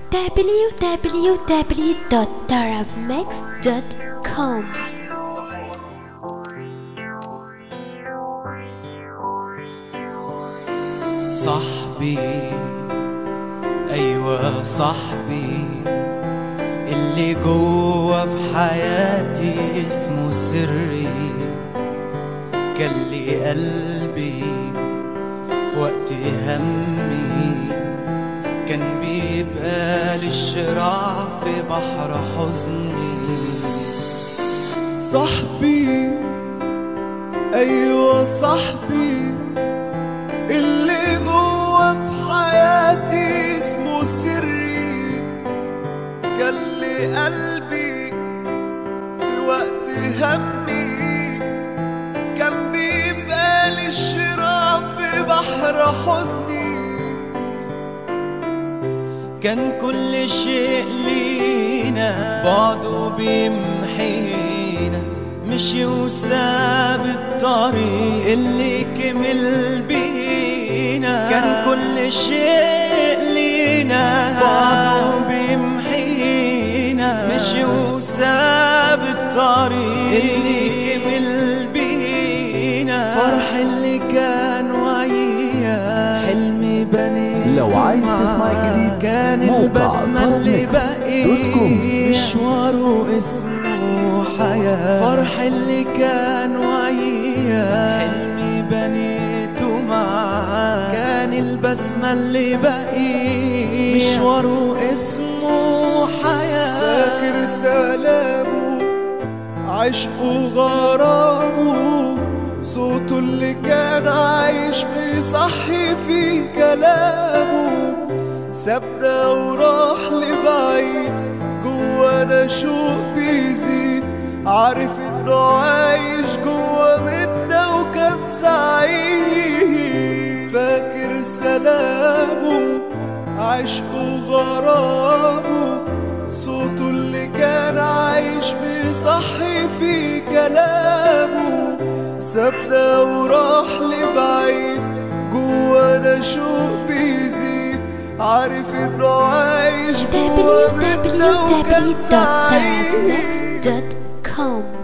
www.tarabmix.com صاحبي ايوه صاحبي اللي جوه في حياتي اسمه سري كان لي قلبي في وقت همي كان بيبقى للشراع في بحر حزني صاحبي ايوه صاحبي اللي جوه في حياتي اسمه سري كان لي قلبي في وقت همي كان بيبقى لي الشراع في بحر حزني كان كل شيء لينا بعده بيمحينا مشي وساب الطريق اللي كمل بينا كان كل شيء لينا بعده بيمحينا مشي وساب الطريق اللي كمل بينا فرح اللي كان وعيا حلمي بني لو عايز تسمع الجديد كان موقع البسمة اللي طرنكس دوت كوم. باقي مشواره اسمه حياة فرح اللي كان وعيا حلمي بنيته معاه كان البسمة اللي باقي مشواره اسمه حياة فاكر سلامه عشقه غرامه صوته اللي كان عايش بيصحي في كلامه سابنا وراح لبعيد جوانا شوق بيزيد عارف انه عايش جوا منا وكان سعيد فاكر سلامه عشقه غرامه صوته اللي كان عايش بيصحي في كلامه سابنا وراح لبعيد جوانا شوق بيزيد عارف انه عايش جوا منا وكان سعيد www.tarabmix.com